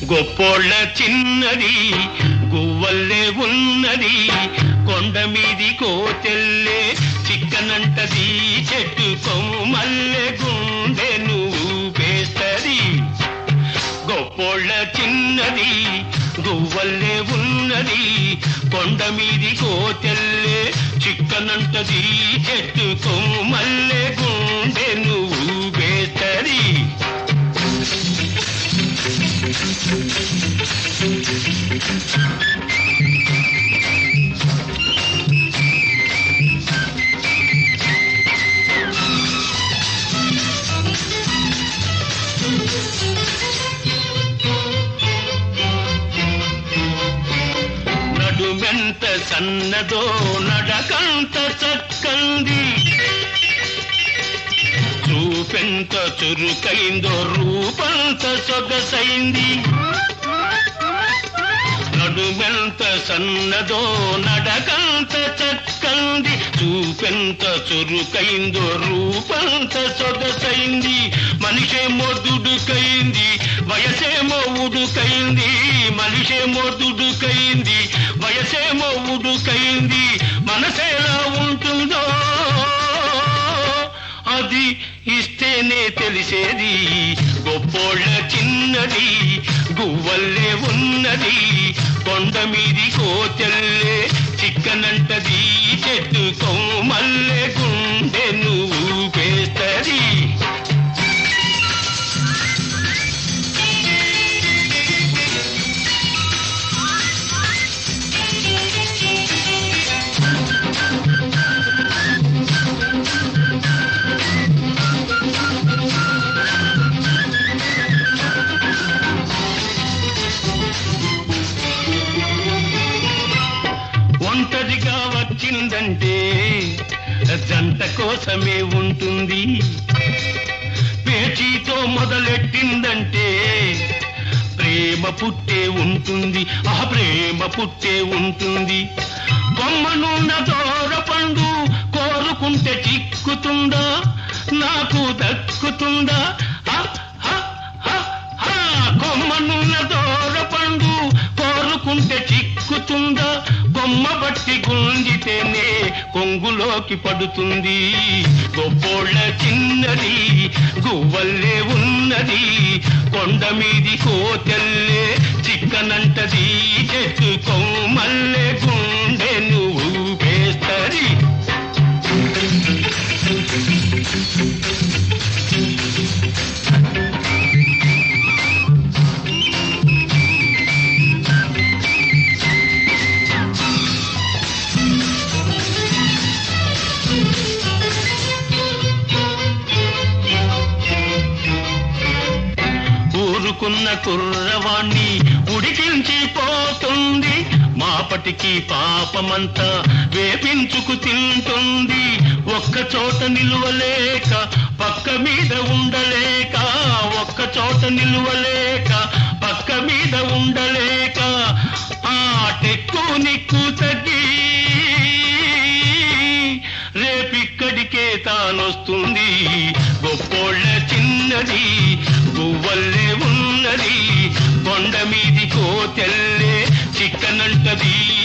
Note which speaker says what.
Speaker 1: గొప్పోళ్ళ చిన్నది గువ్వల్లే ఉన్నది కొండ మీది కోచెల్లే చిక్కనంటది చెట్టు కొమ్మల్లె గుండె నువ్వు పేస్తది గొప్పోళ్ళ చిన్నది గువ్వల్లే ఉన్నది కొండ మీది కోచెల్లే చిక్కనంటది చెట్టు కొమ్మల్లె గుండె నువ్వు పేస్తది నడుమెంత సన్నదో నడకంత చక్కంది చూపెంత చురుకైందో రూపంత సొగసైంది నడుమెంత సన్నదో నడకంత చక్కంది చూపెంత చురుకైందో రూపంత సొగసైంది మనిషేమో దుడుకైంది వయసేమో ఉడుకైంది మనిషేమో దుడుకైంది వయసేమో ఉడుకైంది మనసేలా ఉంటుందో అది ఇస్తేనే తెలిసేది గొప్పోళ్ళ చిన్నది గువ్వల్లే ఉన్నది కొండ మీది కోచెల్లే చిక్కనంటది చెట్టు కొమ్మల్లే గుండె నువ్వు పేస్తది ఒంటరిగా వచ్చిందంటే జంట కోసమే ఉంటుంది పేచీతో మొదలెట్టిందంటే ప్రేమ పుట్టే ఉంటుంది ఆ ప్రేమ పుట్టే ఉంటుంది కొమ్మనున్న దూర పండు కోరుకుంటే చిక్కుతుందా నాకు దక్కుతుందా ఆ, ఆ, ఆ, ఆ, కొమ్మనున్న దూర పండు కోరుకుంటే చిక్కుతుందా కొమ్మ బట్టి గుంజితేనే కొంగులోకి పడుతుంది గొప్పోళ్ళ చిన్నది గువ్వల్లే ఉన్నది కొండ మీది కోతెల్లే చిక్కనంటది చెట్టు కొమ్మల్లే గుండె నువ్వు పేస్తది ఊరుకున్న కుర్రవాణ్ణి ఉడికించి పోతుంది మాపటికి పాపమంతా వేపించుకు తింటుంది ఒక్క చోట నిలువలేక పక్క మీద ఉండలేక ఒక్క చోట నిలువలేక పక్క మీద ఉండలేక ఆ టెక్కు నిక్కు తగ్గి రేపిక్కడికే తానొస్తుంది గొప్పోళ్ళ చిన్నది గువ్వల్లే ఉన్నది కొండ మీది కోతెల్లే చిక్కనంటది